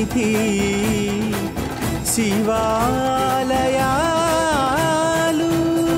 సన్నిధి శివాలయాలు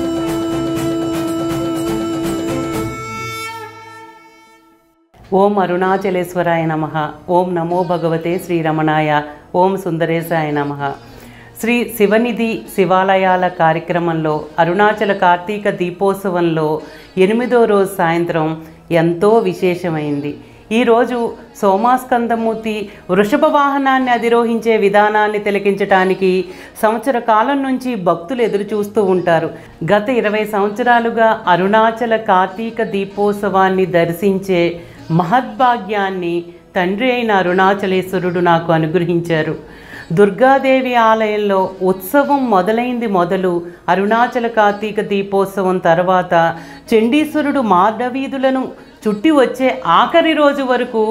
ఓం అరుణాచలేశ్వరాయ నమ ఓం నమో భగవతే శ్రీరమణాయ ఓం సుందరేశాయ నమ శ్రీ శివనిధి శివాలయాల కార్యక్రమంలో అరుణాచల కార్తీక దీపోత్సవంలో ఎనిమిదో రోజు సాయంత్రం ఎంతో విశేషమైంది ఈరోజు సోమాస్కందమూర్తి వృషభ వాహనాన్ని అధిరోహించే విధానాన్ని తిలకించటానికి సంవత్సర కాలం నుంచి భక్తులు ఎదురు చూస్తూ ఉంటారు గత ఇరవై సంవత్సరాలుగా అరుణాచల కార్తీక దీపోత్సవాన్ని దర్శించే మహద్భాగ్యాన్ని తండ్రి అయిన అరుణాచలేశ్వరుడు నాకు అనుగ్రహించారు దుర్గాదేవి ఆలయంలో ఉత్సవం మొదలైంది మొదలు అరుణాచల కార్తీక దీపోత్సవం తర్వాత చండీశ్వరుడు మార్గవీధులను చుట్టి వచ్చే ఆఖరి రోజు వరకు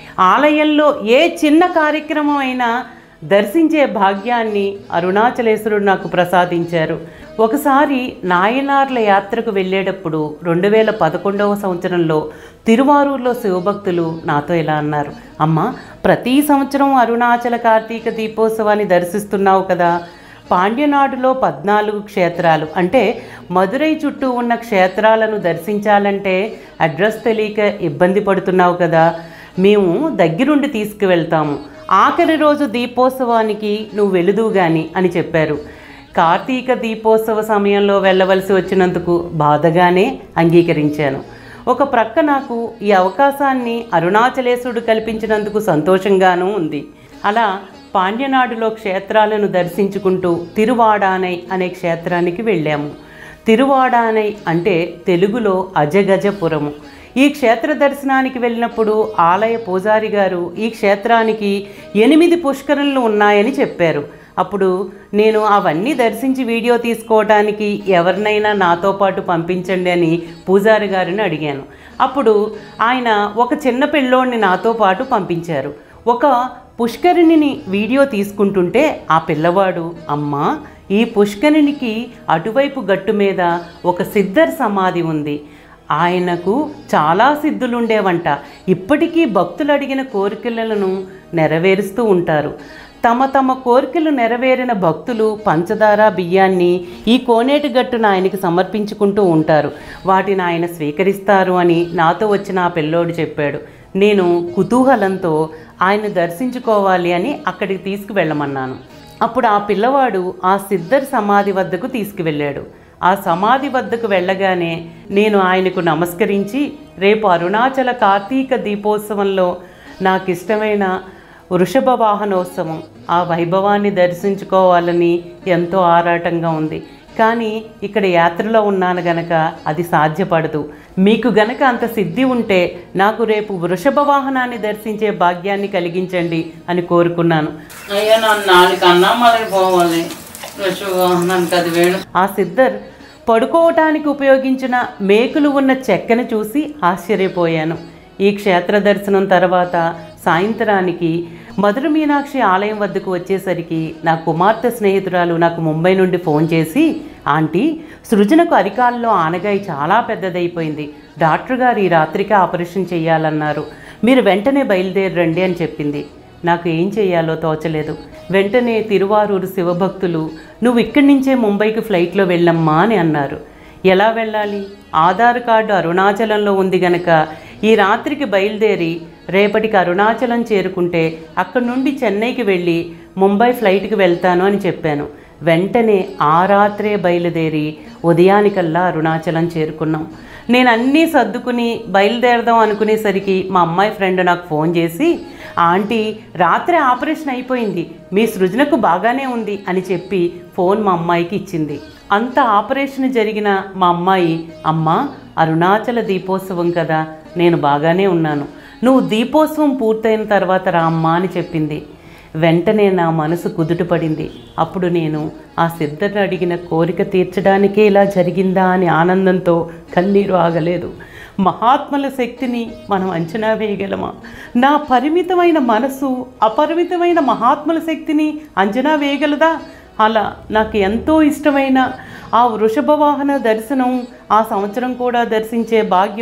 ఆలయంలో ఏ చిన్న కార్యక్రమం అయినా దర్శించే భాగ్యాన్ని అరుణాచలేశ్వరుడు నాకు ప్రసాదించారు ఒకసారి నాయనార్ల యాత్రకు వెళ్ళేటప్పుడు రెండు వేల పదకొండవ సంవత్సరంలో తిరువారూరులో శివభక్తులు నాతో ఇలా అన్నారు అమ్మ ప్రతి సంవత్సరం అరుణాచల కార్తీక దీపోత్సవాన్ని దర్శిస్తున్నావు కదా పాండ్యనాడులో పద్నాలుగు క్షేత్రాలు అంటే మదురై చుట్టూ ఉన్న క్షేత్రాలను దర్శించాలంటే అడ్రస్ తెలియక ఇబ్బంది పడుతున్నావు కదా మేము దగ్గరుండి తీసుకువెళ్తాము ఆఖరి రోజు దీపోత్సవానికి నువ్వు వెళుదు గాని అని చెప్పారు కార్తీక దీపోత్సవ సమయంలో వెళ్ళవలసి వచ్చినందుకు బాధగానే అంగీకరించాను ఒక ప్రక్క నాకు ఈ అవకాశాన్ని అరుణాచలేశ్వరుడు కల్పించినందుకు సంతోషంగానూ ఉంది అలా పాండ్యనాడులో క్షేత్రాలను దర్శించుకుంటూ తిరువాడానై అనే క్షేత్రానికి వెళ్ళాము తిరువాడానై అంటే తెలుగులో అజగజపురము ఈ క్షేత్ర దర్శనానికి వెళ్ళినప్పుడు ఆలయ పూజారి గారు ఈ క్షేత్రానికి ఎనిమిది పుష్కరులు ఉన్నాయని చెప్పారు అప్పుడు నేను అవన్నీ దర్శించి వీడియో తీసుకోవడానికి ఎవరినైనా నాతో పాటు పంపించండి అని పూజారి గారిని అడిగాను అప్పుడు ఆయన ఒక చిన్న పిల్లోడిని నాతో పాటు పంపించారు ఒక పుష్కరిణిని వీడియో తీసుకుంటుంటే ఆ పిల్లవాడు అమ్మా ఈ పుష్కరిణికి అటువైపు గట్టు మీద ఒక సిద్ధర్ సమాధి ఉంది ఆయనకు చాలా సిద్ధులుండేవంట ఇప్పటికీ భక్తులు అడిగిన కోరికలను నెరవేరుస్తూ ఉంటారు తమ తమ కోరికలు నెరవేరిన భక్తులు పంచదార బియ్యాన్ని ఈ కోనేటి గట్టున ఆయనకి సమర్పించుకుంటూ ఉంటారు వాటిని ఆయన స్వీకరిస్తారు అని నాతో వచ్చిన ఆ పిల్లోడు చెప్పాడు నేను కుతూహలంతో ఆయన దర్శించుకోవాలి అని అక్కడికి తీసుకువెళ్ళమన్నాను అప్పుడు ఆ పిల్లవాడు ఆ సిద్ధర్ సమాధి వద్దకు తీసుకువెళ్ళాడు ఆ సమాధి వద్దకు వెళ్ళగానే నేను ఆయనకు నమస్కరించి రేపు అరుణాచల కార్తీక దీపోత్సవంలో నాకు ఇష్టమైన వృషభ వాహనోత్సవం ఆ వైభవాన్ని దర్శించుకోవాలని ఎంతో ఆరాటంగా ఉంది కానీ ఇక్కడ యాత్రలో ఉన్నాను గనక అది సాధ్యపడదు మీకు గనక అంత సిద్ధి ఉంటే నాకు రేపు వృషభ వాహనాన్ని దర్శించే భాగ్యాన్ని కలిగించండి అని కోరుకున్నాను అయ్యా నన్ను నాలుగు అన్నమ్మలకి పోవాలి వాహనానికి అది వేడు ఆ సిద్ధర్ పడుకోవటానికి ఉపయోగించిన మేకులు ఉన్న చెక్కను చూసి ఆశ్చర్యపోయాను ఈ క్షేత్ర దర్శనం తర్వాత సాయంత్రానికి మధుర మీనాక్షి ఆలయం వద్దకు వచ్చేసరికి నా కుమార్తె స్నేహితురాలు నాకు ముంబై నుండి ఫోన్ చేసి ఆంటీ సృజనకు అరికాల్లో ఆనగాయ చాలా పెద్దదైపోయింది డాక్టర్ గారు ఈ రాత్రికి ఆపరేషన్ చేయాలన్నారు మీరు వెంటనే బయలుదేరండి అని చెప్పింది నాకు ఏం చేయాలో తోచలేదు వెంటనే తిరువారూరు శివభక్తులు నువ్వు ఇక్కడి నుంచే ముంబైకి ఫ్లైట్లో వెళ్ళమ్మా అని అన్నారు ఎలా వెళ్ళాలి ఆధార్ కార్డు అరుణాచలంలో ఉంది గనక ఈ రాత్రికి బయలుదేరి రేపటికి అరుణాచలం చేరుకుంటే అక్కడి నుండి చెన్నైకి వెళ్ళి ముంబై ఫ్లైట్కి వెళ్తాను అని చెప్పాను వెంటనే ఆ రాత్రే బయలుదేరి ఉదయానికల్లా అరుణాచలం చేరుకున్నాం నేను అన్నీ సర్దుకుని బయలుదేరదాం అనుకునేసరికి మా అమ్మాయి ఫ్రెండ్ నాకు ఫోన్ చేసి ఆంటీ రాత్రి ఆపరేషన్ అయిపోయింది మీ సృజనకు బాగానే ఉంది అని చెప్పి ఫోన్ మా అమ్మాయికి ఇచ్చింది అంత ఆపరేషన్ జరిగిన మా అమ్మాయి అమ్మ అరుణాచల దీపోత్సవం కదా నేను బాగానే ఉన్నాను నువ్వు దీపోత్సవం పూర్తయిన తర్వాత రా అమ్మా అని చెప్పింది వెంటనే నా మనసు కుదుటపడింది అప్పుడు నేను ఆ సిద్ధను అడిగిన కోరిక తీర్చడానికే ఇలా జరిగిందా అని ఆనందంతో కన్నీరు ఆగలేదు మహాత్ముల శక్తిని మనం అంచనా వేయగలమా నా పరిమితమైన మనసు అపరిమితమైన మహాత్ముల శక్తిని అంచనా వేయగలదా అలా నాకు ఎంతో ఇష్టమైన ఆ వృషభ వాహన దర్శనం ఆ సంవత్సరం కూడా దర్శించే భాగ్యం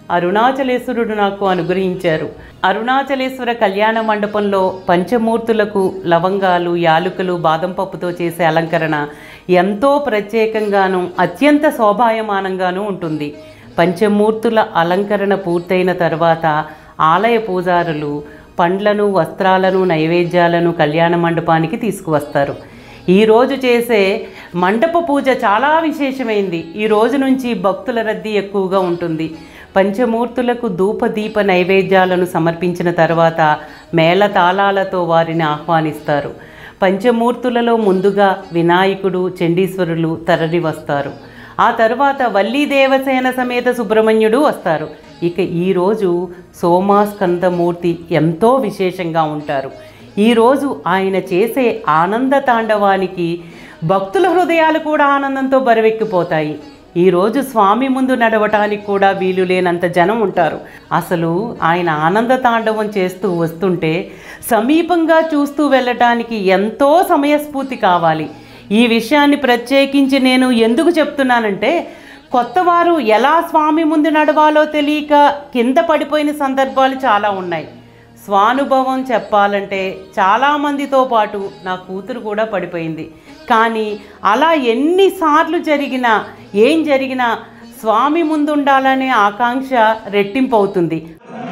అరుణాచలేశ్వరుడు నాకు అనుగ్రహించారు అరుణాచలేశ్వర కళ్యాణ మండపంలో పంచమూర్తులకు లవంగాలు యాలుకలు బాదం పప్పుతో చేసే అలంకరణ ఎంతో ప్రత్యేకంగాను అత్యంత శోభాయమానంగాను ఉంటుంది పంచమూర్తుల అలంకరణ పూర్తయిన తర్వాత ఆలయ పూజారులు పండ్లను వస్త్రాలను నైవేద్యాలను కళ్యాణ మండపానికి తీసుకువస్తారు ఈరోజు చేసే మండప పూజ చాలా విశేషమైంది ఈ రోజు నుంచి భక్తుల రద్దీ ఎక్కువగా ఉంటుంది పంచమూర్తులకు ధూప దీప నైవేద్యాలను సమర్పించిన తర్వాత మేళ తాళాలతో వారిని ఆహ్వానిస్తారు పంచమూర్తులలో ముందుగా వినాయకుడు చండీశ్వరులు తరలి వస్తారు ఆ తర్వాత వల్లీ దేవసేన సమేత సుబ్రహ్మణ్యుడు వస్తారు ఇక ఈరోజు సోమాస్కందమూర్తి ఎంతో విశేషంగా ఉంటారు ఈరోజు ఆయన చేసే ఆనంద తాండవానికి భక్తుల హృదయాలు కూడా ఆనందంతో బరువెక్కిపోతాయి ఈరోజు స్వామి ముందు నడవటానికి కూడా వీలు లేనంత జనం ఉంటారు అసలు ఆయన ఆనంద తాండవం చేస్తూ వస్తుంటే సమీపంగా చూస్తూ వెళ్ళటానికి ఎంతో సమయస్ఫూర్తి కావాలి ఈ విషయాన్ని ప్రత్యేకించి నేను ఎందుకు చెప్తున్నానంటే కొత్తవారు ఎలా స్వామి ముందు నడవాలో తెలియక కింద పడిపోయిన సందర్భాలు చాలా ఉన్నాయి స్వానుభవం చెప్పాలంటే చాలామందితో పాటు నా కూతురు కూడా పడిపోయింది కానీ అలా ఎన్నిసార్లు జరిగినా ఏం జరిగినా స్వామి ముందు ఉండాలనే ఆకాంక్ష రెట్టింపు అవుతుంది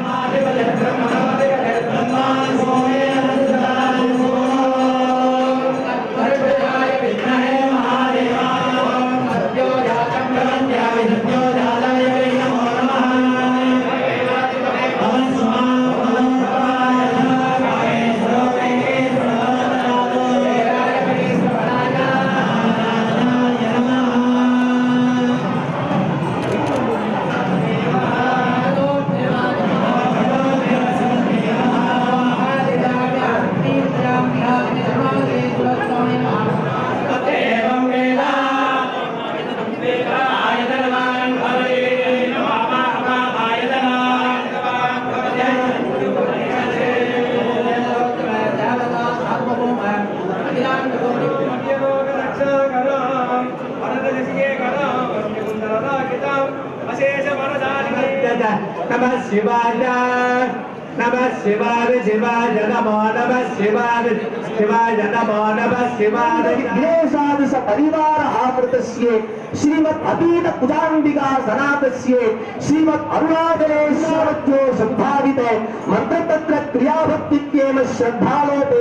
నమ శివాయ నమ శివాయ శివాయ నమో నమ శివాయ శివాయ నమో నమ శివాయ విఘ్నేశాదశ పరివార ఆవృతస్యే శ్రీమద్ అపీత కుజాంబికా సనాతస్యే శ్రీమద్ అరుణాచలేశ్వరత్యో సంభావితే మంత్రతత్ర క్రియాభక్తిత్యేన శ్రద్ధాలోపే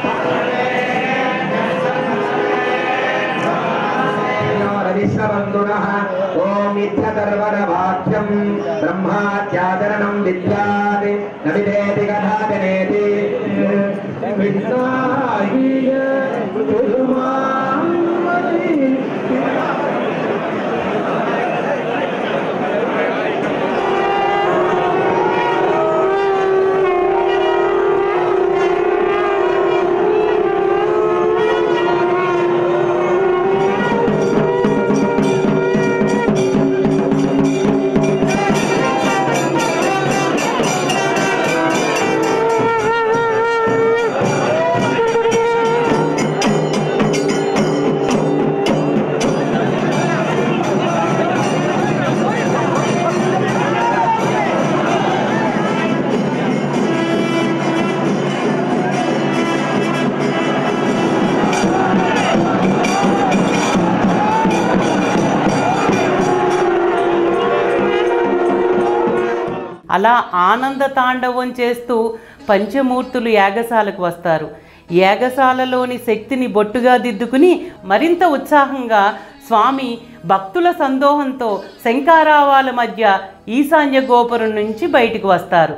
విశ్వబంధునః ఓమిత్యతర్వరవాక్యం బ్రహ్మాత్యాచరణం విద్యాత్ న విదేతి కథాజనేతి విద్యాయ గురుమామణి అలా ఆనంద తాండవం చేస్తూ పంచమూర్తులు యాగశాలకు వస్తారు యాగశాలలోని శక్తిని బొట్టుగా దిద్దుకుని మరింత ఉత్సాహంగా స్వామి భక్తుల సందోహంతో శంకారావాల మధ్య ఈశాన్య గోపురం నుంచి బయటికి వస్తారు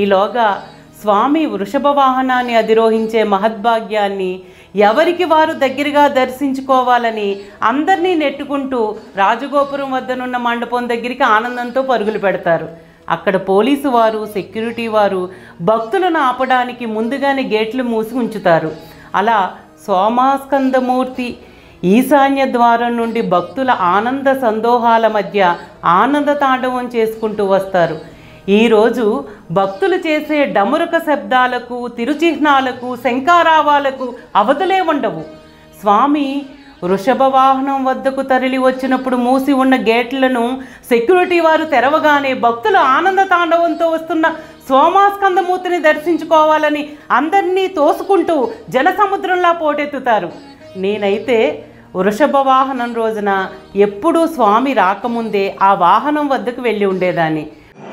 ఈలోగా స్వామి వృషభ వాహనాన్ని అధిరోహించే మహద్భాగ్యాన్ని ఎవరికి వారు దగ్గరగా దర్శించుకోవాలని అందరినీ నెట్టుకుంటూ రాజగోపురం వద్దనున్న మండపం దగ్గరికి ఆనందంతో పరుగులు పెడతారు అక్కడ పోలీసు వారు సెక్యూరిటీ వారు భక్తులను ఆపడానికి ముందుగానే గేట్లు మూసి ఉంచుతారు అలా సోమాస్కందమూర్తి ఈశాన్య ద్వారం నుండి భక్తుల ఆనంద సందోహాల మధ్య ఆనంద తాండవం చేసుకుంటూ వస్తారు ఈరోజు భక్తులు చేసే డమురక శబ్దాలకు తిరుచిహ్నాలకు శంకారావాలకు అవధులే ఉండవు స్వామి వృషభ వాహనం వద్దకు తరలి వచ్చినప్పుడు మూసి ఉన్న గేట్లను సెక్యూరిటీ వారు తెరవగానే భక్తులు ఆనంద తాండవంతో వస్తున్న సోమాస్కందమూర్తిని దర్శించుకోవాలని అందరినీ తోసుకుంటూ జనసముద్రంలా పోటెత్తుతారు నేనైతే వృషభ వాహనం రోజున ఎప్పుడూ స్వామి రాకముందే ఆ వాహనం వద్దకు వెళ్ళి ఉండేదాన్ని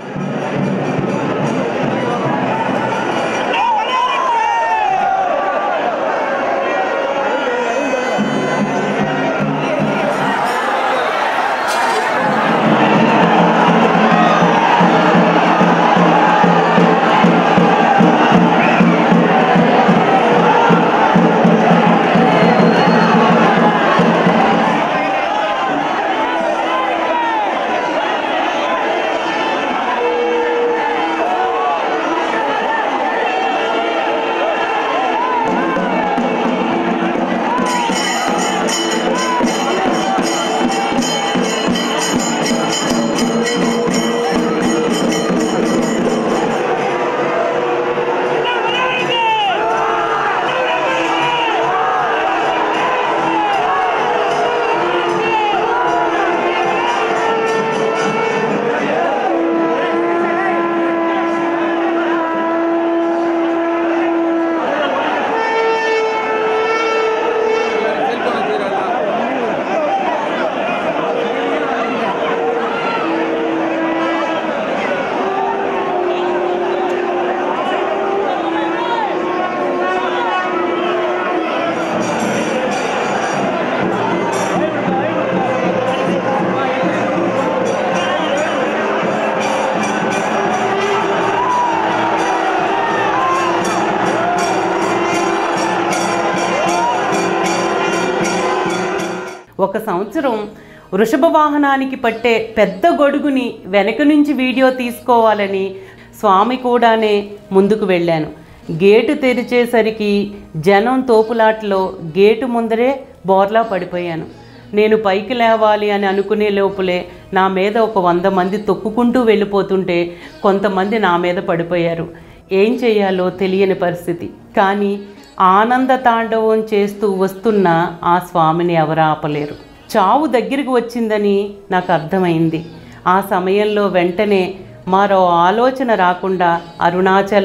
ఒక సంవత్సరం వృషభ వాహనానికి పట్టే పెద్ద గొడుగుని వెనక నుంచి వీడియో తీసుకోవాలని స్వామి కూడానే ముందుకు వెళ్ళాను గేటు తెరిచేసరికి జనం తోపులాట్లో గేటు ముందరే బోర్లా పడిపోయాను నేను పైకి లేవాలి అని అనుకునే లోపులే నా మీద ఒక వంద మంది తొక్కుకుంటూ వెళ్ళిపోతుంటే కొంతమంది నా మీద పడిపోయారు ఏం చేయాలో తెలియని పరిస్థితి కానీ ఆనంద తాండవం చేస్తూ వస్తున్న ఆ స్వామిని ఎవరు ఆపలేరు చావు దగ్గరికి వచ్చిందని నాకు అర్థమైంది ఆ సమయంలో వెంటనే మరో ఆలోచన రాకుండా అరుణాచల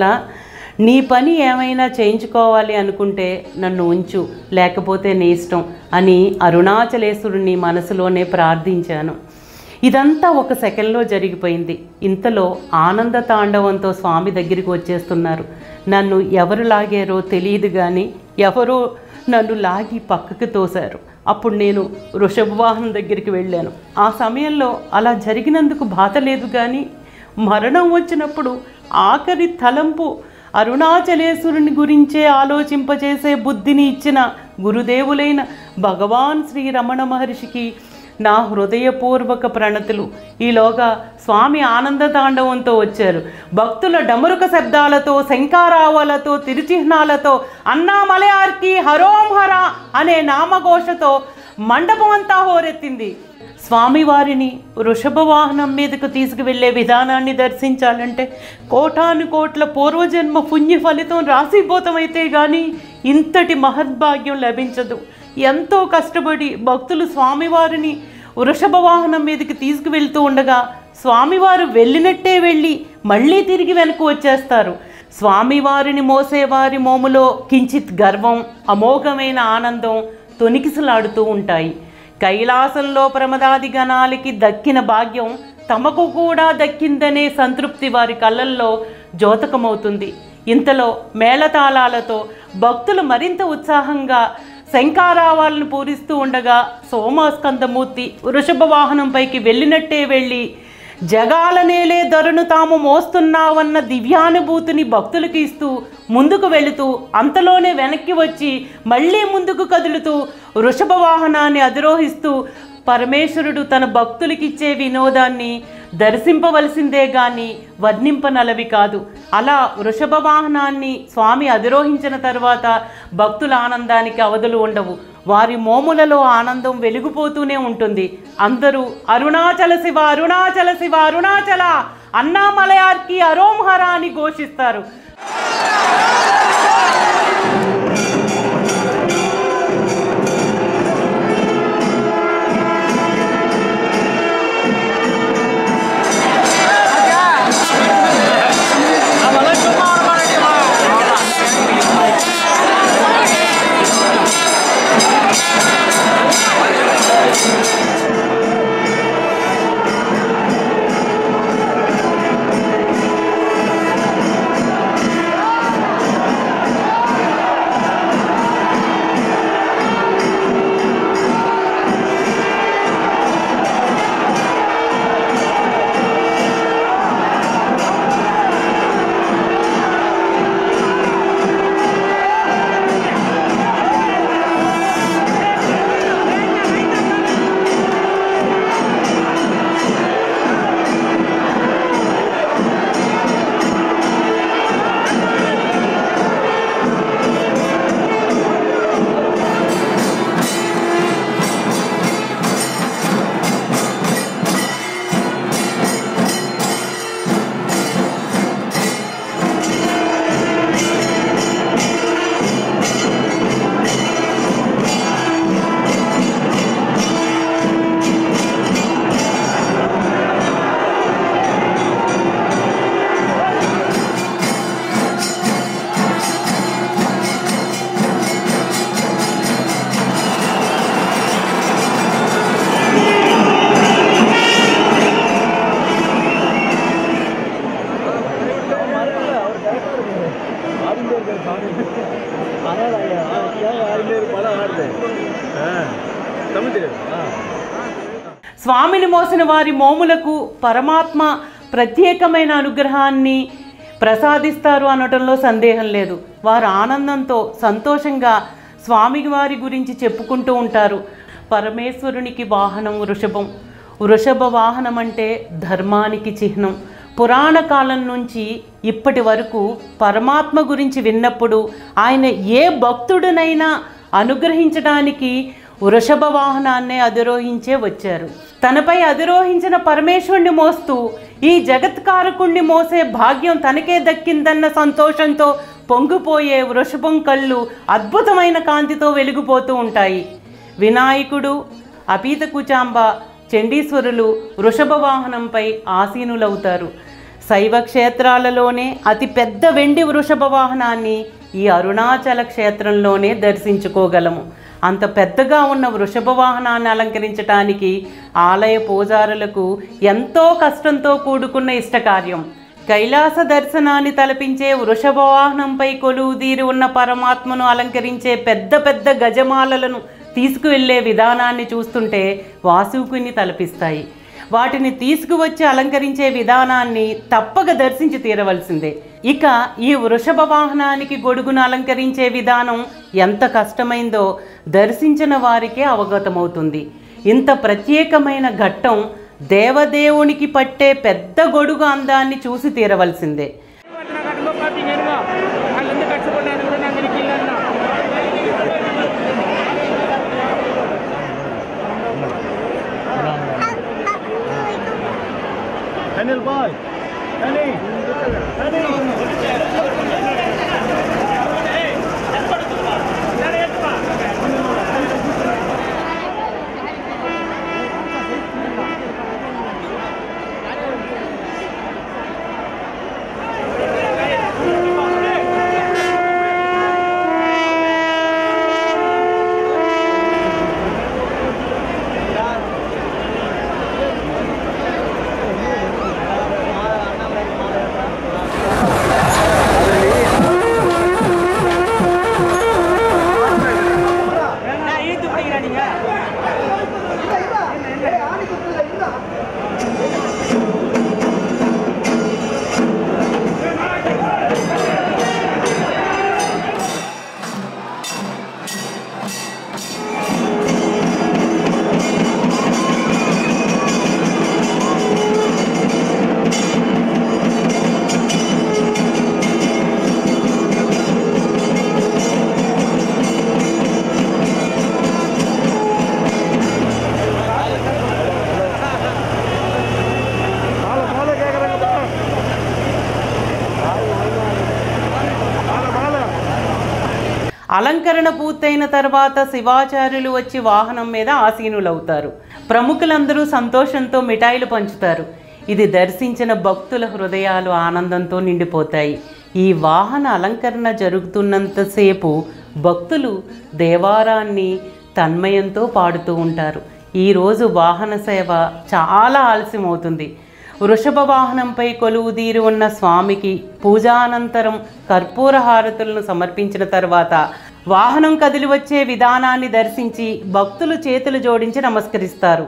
నీ పని ఏమైనా చేయించుకోవాలి అనుకుంటే నన్ను ఉంచు లేకపోతే నీ ఇష్టం అని అరుణాచలేశ్వరుని మనసులోనే ప్రార్థించాను ఇదంతా ఒక సెకండ్లో జరిగిపోయింది ఇంతలో ఆనంద తాండవంతో స్వామి దగ్గరికి వచ్చేస్తున్నారు నన్ను ఎవరు లాగారో తెలియదు కానీ ఎవరో నన్ను లాగి పక్కకు తోశారు అప్పుడు నేను వృషభ వాహనం దగ్గరికి వెళ్ళాను ఆ సమయంలో అలా జరిగినందుకు బాధ లేదు కానీ మరణం వచ్చినప్పుడు ఆఖరి తలంపు అరుణాచలేశ్వరుని గురించే ఆలోచింపచేసే బుద్ధిని ఇచ్చిన గురుదేవులైన భగవాన్ శ్రీ రమణ మహర్షికి నా హృదయపూర్వక ప్రణతులు ఈలోగా స్వామి ఆనంద తాండవంతో వచ్చారు భక్తుల డమరుక శబ్దాలతో శంకారావాలతో తిరుచిహ్నాలతో అన్నామలయార్కి హరోం హర అనే నామఘోషతో మండపం అంతా హోరెత్తింది స్వామివారిని వృషభ వాహనం మీదకు తీసుకువెళ్ళే విధానాన్ని దర్శించాలంటే కోటాను కోట్ల పూర్వజన్మ పుణ్య ఫలితం రాశీభూతమైతే కానీ ఇంతటి మహద్భాగ్యం లభించదు ఎంతో కష్టపడి భక్తులు స్వామివారిని వృషభ వాహనం మీదకి తీసుకువెళ్తూ ఉండగా స్వామివారు వెళ్ళినట్టే వెళ్ళి మళ్ళీ తిరిగి వెనక్కి వచ్చేస్తారు స్వామివారిని మోసేవారి మోములో కించిత్ గర్వం అమోఘమైన ఆనందం తొనికిసలాడుతూ ఉంటాయి కైలాసంలో ప్రమదాది గణాలకి దక్కిన భాగ్యం తమకు కూడా దక్కిందనే సంతృప్తి వారి కళ్ళల్లో జోతకమవుతుంది ఇంతలో మేళతాళాలతో భక్తులు మరింత ఉత్సాహంగా శంకారావాలను పూరిస్తూ ఉండగా సోమస్కందమూర్తి వృషభ వాహనంపైకి వెళ్ళినట్టే వెళ్ళి జగాల నేలే ధరను తాము మోస్తున్నావన్న దివ్యానుభూతిని భక్తులకి ఇస్తూ ముందుకు వెళుతూ అంతలోనే వెనక్కి వచ్చి మళ్ళీ ముందుకు కదులుతూ వృషభ వాహనాన్ని అధిరోహిస్తూ పరమేశ్వరుడు తన భక్తులకిచ్చే వినోదాన్ని దర్శింపవలసిందే గాని వర్ణింపనలవి కాదు అలా వృషభ వాహనాన్ని స్వామి అధిరోహించిన తర్వాత భక్తుల ఆనందానికి అవధులు ఉండవు వారి మోములలో ఆనందం వెలిగిపోతూనే ఉంటుంది అందరూ అరుణాచల శివ అరుణాచల శివ అరుణాచల అన్నామలయార్కి అరోంహర అని ఘోషిస్తారు స్వామిని మోసిన వారి మోములకు పరమాత్మ ప్రత్యేకమైన అనుగ్రహాన్ని ప్రసాదిస్తారు అనటంలో సందేహం లేదు వారు ఆనందంతో సంతోషంగా స్వామి వారి గురించి చెప్పుకుంటూ ఉంటారు పరమేశ్వరునికి వాహనం వృషభం వృషభ వాహనం అంటే ధర్మానికి చిహ్నం పురాణ కాలం నుంచి ఇప్పటి వరకు పరమాత్మ గురించి విన్నప్పుడు ఆయన ఏ భక్తుడినైనా అనుగ్రహించడానికి వృషభ వాహనాన్నే అధిరోహించే వచ్చారు తనపై అధిరోహించిన పరమేశ్వరుణ్ణి మోస్తూ ఈ జగత్కారకుణ్ణి మోసే భాగ్యం తనకే దక్కిందన్న సంతోషంతో పొంగిపోయే వృషభం కళ్ళు అద్భుతమైన కాంతితో వెలిగిపోతూ ఉంటాయి వినాయకుడు అపీత కుచాంబ చండీశ్వరులు వృషభ వాహనంపై ఆసీనులవుతారు శైవ క్షేత్రాలలోనే అతి పెద్ద వెండి వృషభ వాహనాన్ని ఈ అరుణాచల క్షేత్రంలోనే దర్శించుకోగలము అంత పెద్దగా ఉన్న వృషభ వాహనాన్ని అలంకరించటానికి ఆలయ పూజారులకు ఎంతో కష్టంతో కూడుకున్న ఇష్టకార్యం కైలాస దర్శనాన్ని తలపించే వృషభ వాహనంపై కొలువుదీరి ఉన్న పరమాత్మను అలంకరించే పెద్ద పెద్ద గజమాలలను తీసుకువెళ్ళే విధానాన్ని చూస్తుంటే వాసుకుని తలపిస్తాయి వాటిని తీసుకువచ్చి అలంకరించే విధానాన్ని తప్పక దర్శించి తీరవలసిందే ఇక ఈ వృషభ వాహనానికి గొడుగును అలంకరించే విధానం ఎంత కష్టమైందో దర్శించిన వారికే అవగతమవుతుంది ఇంత ప్రత్యేకమైన ఘట్టం దేవదేవునికి పట్టే పెద్ద గొడుగు అందాన్ని చూసి తీరవలసిందే Daniel boy. Danny. Danny. நீங்க అలంకరణ పూర్తయిన తర్వాత శివాచార్యులు వచ్చి వాహనం మీద ఆసీనులవుతారు ప్రముఖులందరూ సంతోషంతో మిఠాయిలు పంచుతారు ఇది దర్శించిన భక్తుల హృదయాలు ఆనందంతో నిండిపోతాయి ఈ వాహన అలంకరణ జరుగుతున్నంతసేపు భక్తులు దేవారాన్ని తన్మయంతో పాడుతూ ఉంటారు ఈరోజు వాహన సేవ చాలా ఆలస్యమవుతుంది వృషభ వాహనంపై కొలువుదీరి ఉన్న స్వామికి పూజానంతరం కర్పూర హారతులను సమర్పించిన తర్వాత వాహనం కదిలి వచ్చే విధానాన్ని దర్శించి భక్తులు చేతులు జోడించి నమస్కరిస్తారు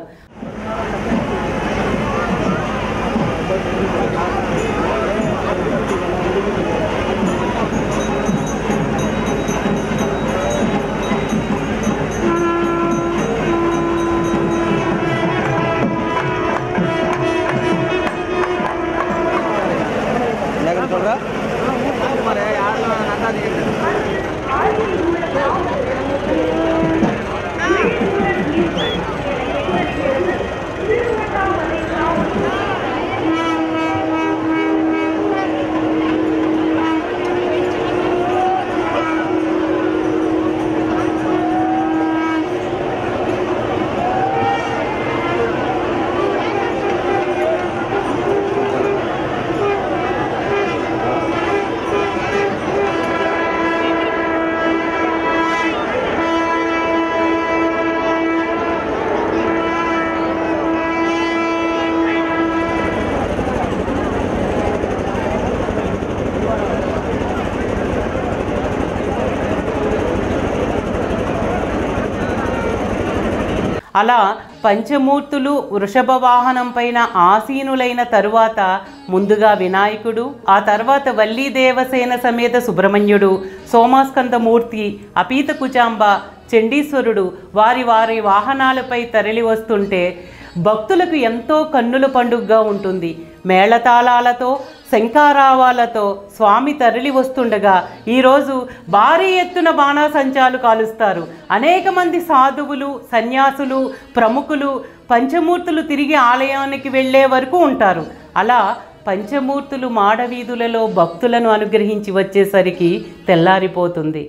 అలా పంచమూర్తులు వృషభ వాహనం పైన ఆసీనులైన తరువాత ముందుగా వినాయకుడు ఆ తర్వాత వల్లీ దేవసేన సమేత సుబ్రహ్మణ్యుడు సోమాస్కందమూర్తి అపీత కుచాంబ చండీశ్వరుడు వారి వారి వాహనాలపై తరలి వస్తుంటే భక్తులకు ఎంతో కన్నుల పండుగగా ఉంటుంది మేళతాళాలతో శంఖారావాలతో స్వామి తరలి వస్తుండగా ఈరోజు భారీ ఎత్తున బాణాసంచాలు కాలుస్తారు అనేక మంది సాధువులు సన్యాసులు ప్రముఖులు పంచమూర్తులు తిరిగి ఆలయానికి వెళ్ళే వరకు ఉంటారు అలా పంచమూర్తులు మాడవీధులలో భక్తులను అనుగ్రహించి వచ్చేసరికి తెల్లారిపోతుంది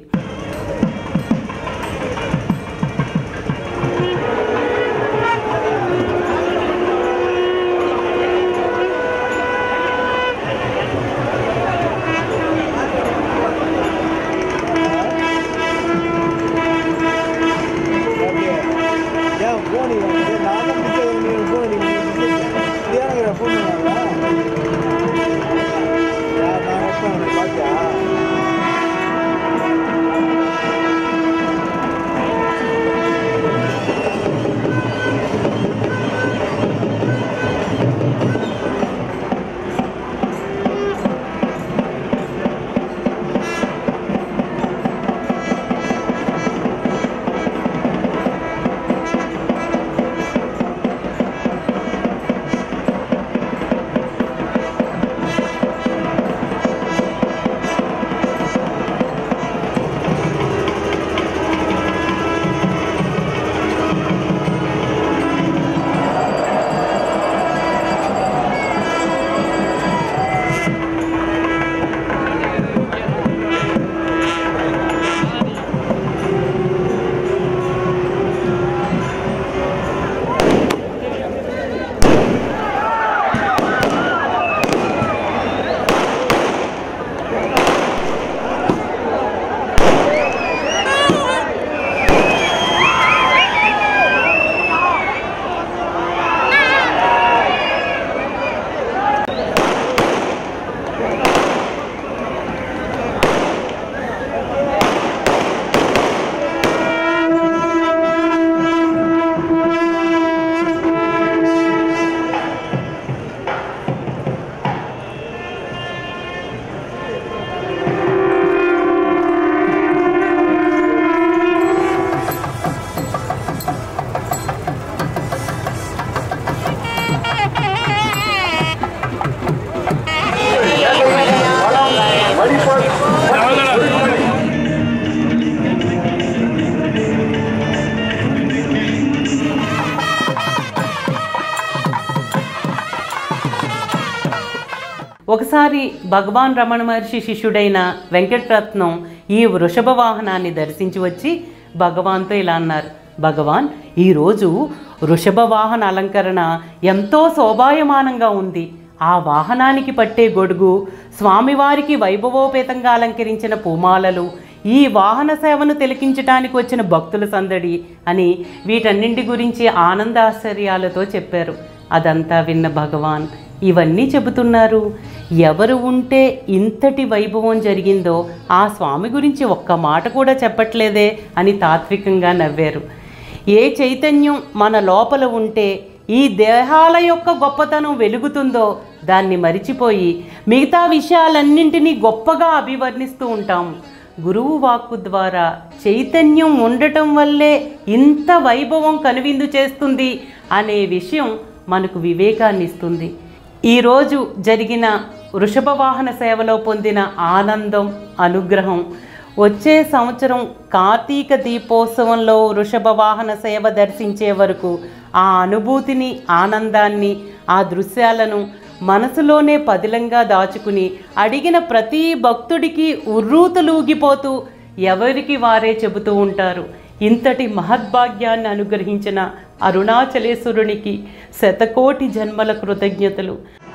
ఒకసారి భగవాన్ రమణ మహర్షి శిష్యుడైన వెంకటరత్నం ఈ వృషభ వాహనాన్ని దర్శించి వచ్చి భగవాన్తో ఇలా అన్నారు భగవాన్ ఈరోజు వృషభ వాహన అలంకరణ ఎంతో శోభాయమానంగా ఉంది ఆ వాహనానికి పట్టే గొడుగు స్వామివారికి వైభవోపేతంగా అలంకరించిన పూమాలలు ఈ వాహన సేవను తిలకించడానికి వచ్చిన భక్తుల సందడి అని వీటన్నింటి గురించి ఆనందాశ్చర్యాలతో చెప్పారు అదంతా విన్న భగవాన్ ఇవన్నీ చెబుతున్నారు ఎవరు ఉంటే ఇంతటి వైభవం జరిగిందో ఆ స్వామి గురించి ఒక్క మాట కూడా చెప్పట్లేదే అని తాత్వికంగా నవ్వారు ఏ చైతన్యం మన లోపల ఉంటే ఈ దేహాల యొక్క గొప్పతనం వెలుగుతుందో దాన్ని మరిచిపోయి మిగతా విషయాలన్నింటినీ గొప్పగా అభివర్ణిస్తూ ఉంటాం గురువు వాక్కు ద్వారా చైతన్యం ఉండటం వల్లే ఇంత వైభవం కనువిందు చేస్తుంది అనే విషయం మనకు వివేకాన్ని ఇస్తుంది ఈరోజు జరిగిన వృషభ వాహన సేవలో పొందిన ఆనందం అనుగ్రహం వచ్చే సంవత్సరం కార్తీక దీపోత్సవంలో వృషభ వాహన సేవ దర్శించే వరకు ఆ అనుభూతిని ఆనందాన్ని ఆ దృశ్యాలను మనసులోనే పదిలంగా దాచుకుని అడిగిన ప్రతి భక్తుడికి ఉర్రూతలూగిపోతూ ఎవరికి వారే చెబుతూ ఉంటారు ఇంతటి మహద్భాగ్యాన్ని అనుగ్రహించిన అరుణాచలేశ్వరునికి శతకోటి జన్మల కృతజ్ఞతలు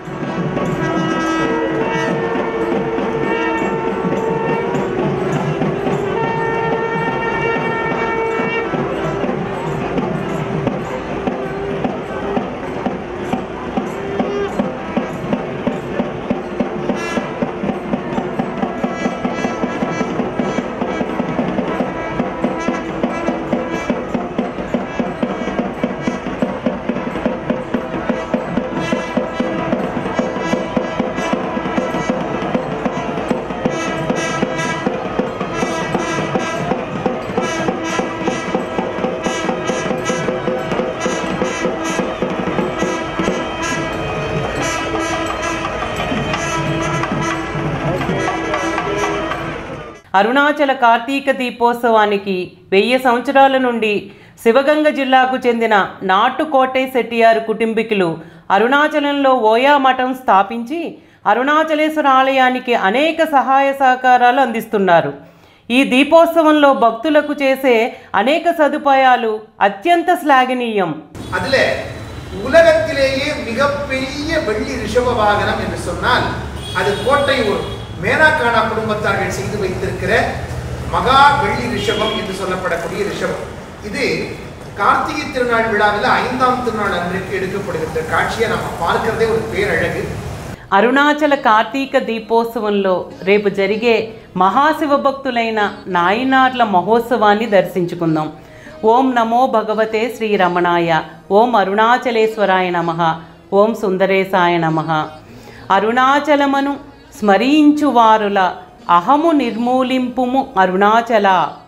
అరుణాచల కార్తీక దీపోత్సవానికి వెయ్యి సంవత్సరాల నుండి శివగంగ జిల్లాకు చెందిన నాటుకోటే శెట్టియారు కుటుంబీకులు అరుణాచలంలో ఓయా మఠం స్థాపించి అరుణాచలేశ్వర ఆలయానికి అనేక సహాయ సహకారాలు అందిస్తున్నారు ఈ దీపోత్సవంలో భక్తులకు చేసే అనేక సదుపాయాలు అత్యంత శ్లాఘనీయం அதுல உலகத்திலேயே மிகப்பெரிய வெள்ளி ரிஷப வாகனம் என்று சொன்னால் அது கோட்டையூர் மேனாக்கானா குடும்பத்தார்கள் செய்து வைத்திருக்கிற மகா வெள்ளி ரிஷபம் என்று சொல்லப்படக்கூடிய ரிஷபம் இது கார்த்திகை திருநாள் விழாவில் ஐந்தாம் திருநாள் அன்றைக்கு எடுக்கப்படுகின்ற காட்சியை நம்ம பார்க்கிறதே ஒரு பேரழகு అరుణాచల కార్తీక దీపోత్సవంలో రేపు జరిగే మహాశివభక్తులైన నాయినార్ల మహోత్సవాన్ని దర్శించుకుందాం ఓం నమో భగవతే శ్రీరమణాయ ఓం అరుణాచలేశ్వరాయ నమ ఓం సుందరేశాయ నమ అరుణాచలమను స్మరించువారుల అహము నిర్మూలింపుము అరుణాచల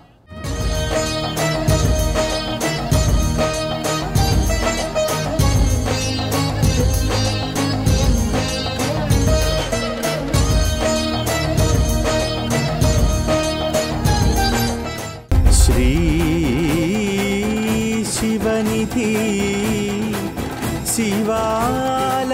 श्री शिवनिधि शिवालय